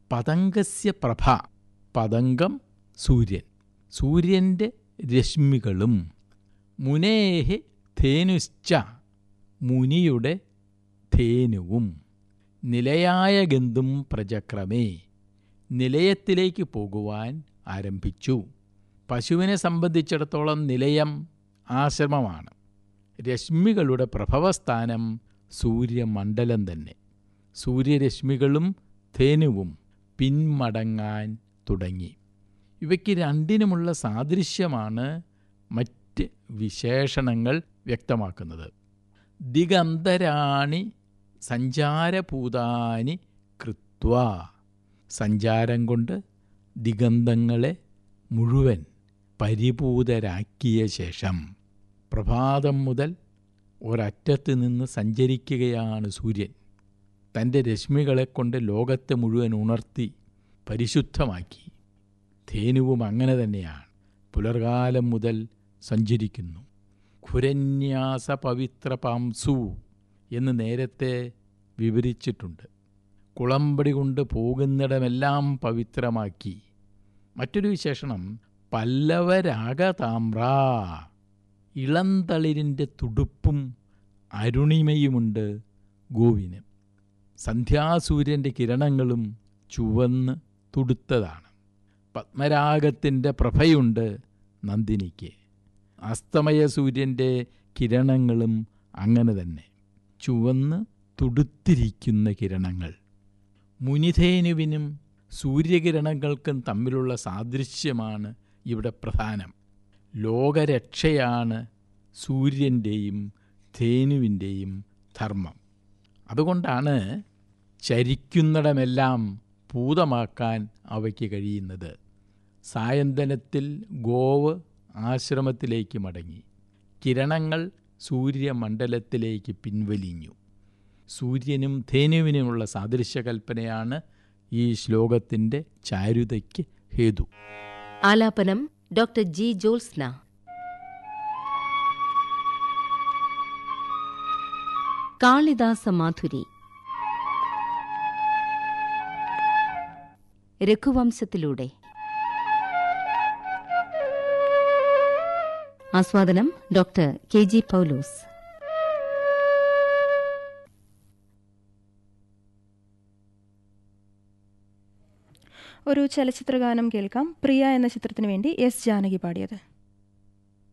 പതംഗസ്യ പ്രഭ പതംഗം സൂര്യൻ സൂര്യൻ്റെ രശ്മികളും മുനേഹ് ധേനുശ്ച മുനിയുടെ ധേനുവും നിലയായ ഗന്ധും പ്രചക്രമേ നിലയത്തിലേക്ക് പോകുവാൻ ആരംഭിച്ചു പശുവിനെ സംബന്ധിച്ചിടത്തോളം നിലയം ആശ്രമമാണ് രശ്മികളുടെ പ്രഭവസ്ഥാനം സൂര്യമണ്ഡലം തന്നെ സൂര്യരശ്മികളും ധേനുവും പിന്മടങ്ങാൻ തുടങ്ങി ഇവയ്ക്ക് രണ്ടിനുമുള്ള സാദൃശ്യമാണ് മറ്റ് വിശേഷണങ്ങൾ വ്യക്തമാക്കുന്നത് ദിഗന്തരാണി സഞ്ചാരഭൂതാനി കൃത്വ സഞ്ചാരം കൊണ്ട് ദിഗന്തങ്ങളെ മുഴുവൻ പരിപൂതരാക്കിയ ശേഷം പ്രഭാതം മുതൽ ഒരറ്റത്ത് നിന്ന് സഞ്ചരിക്കുകയാണ് സൂര്യൻ തൻ്റെ രശ്മികളെ കൊണ്ട് ലോകത്തെ മുഴുവൻ ഉണർത്തി പരിശുദ്ധമാക്കി ധേനുവും അങ്ങനെ തന്നെയാണ് പുലർകാലം മുതൽ സഞ്ചരിക്കുന്നു ഖുരന്യാസ പവിത്ര പാംസു എന്ന് നേരത്തെ വിവരിച്ചിട്ടുണ്ട് കുളമ്പടി കൊണ്ട് പോകുന്നിടമെല്ലാം പവിത്രമാക്കി മറ്റൊരു വിശേഷണം പല്ലവരാഗതാമ്ര ഇളന്തളിരിൻ്റെ തുടുപ്പും അരുണിമയുമുണ്ട് ഗോവിന് സന്ധ്യാസൂര്യൻ്റെ കിരണങ്ങളും ചുവന്ന് തുടുത്തതാണ് പത്മരാഗത്തിൻ്റെ പ്രഭയുണ്ട് നന്ദിനിക്ക് അസ്തമയ സൂര്യൻ്റെ കിരണങ്ങളും അങ്ങനെ തന്നെ ചുവന്ന് തുടുത്തിരിക്കുന്ന കിരണങ്ങൾ മുനിധേനുവിനും സൂര്യകിരണങ്ങൾക്കും തമ്മിലുള്ള സാദൃശ്യമാണ് ഇവിടെ പ്രധാനം ലോകരക്ഷയാണ് സൂര്യൻ്റെയും ധേനുവിൻ്റെയും ധർമ്മം അതുകൊണ്ടാണ് ചരിക്കുന്നിടമെല്ലാം പൂതമാക്കാൻ അവയ്ക്ക് കഴിയുന്നത് സായന്തനത്തിൽ ഗോവ് ആശ്രമത്തിലേക്ക് മടങ്ങി കിരണങ്ങൾ സൂര്യമണ്ഡലത്തിലേക്ക് പിൻവലിഞ്ഞു സൂര്യനും ധേനുവിനുമുള്ള സാദൃശ്യകൽപ്പനയാണ് ഈ ശ്ലോകത്തിൻ്റെ ചാരുതയ്ക്ക് ഹേതു ആലാപനം ഡോക്ടർ ജി ജോത്സ്ന കാളിദാസ മാധുരി രഘുവംശത്തിലൂടെ ആസ്വാദനം ഡോക്ടർ കെ ജി പൗലോസ് ഒരു ചലച്ചിത്രഗാനം കേൾക്കാം പ്രിയ എന്ന ചിത്രത്തിനു വേണ്ടി എസ് ജാനകി പാടിയത്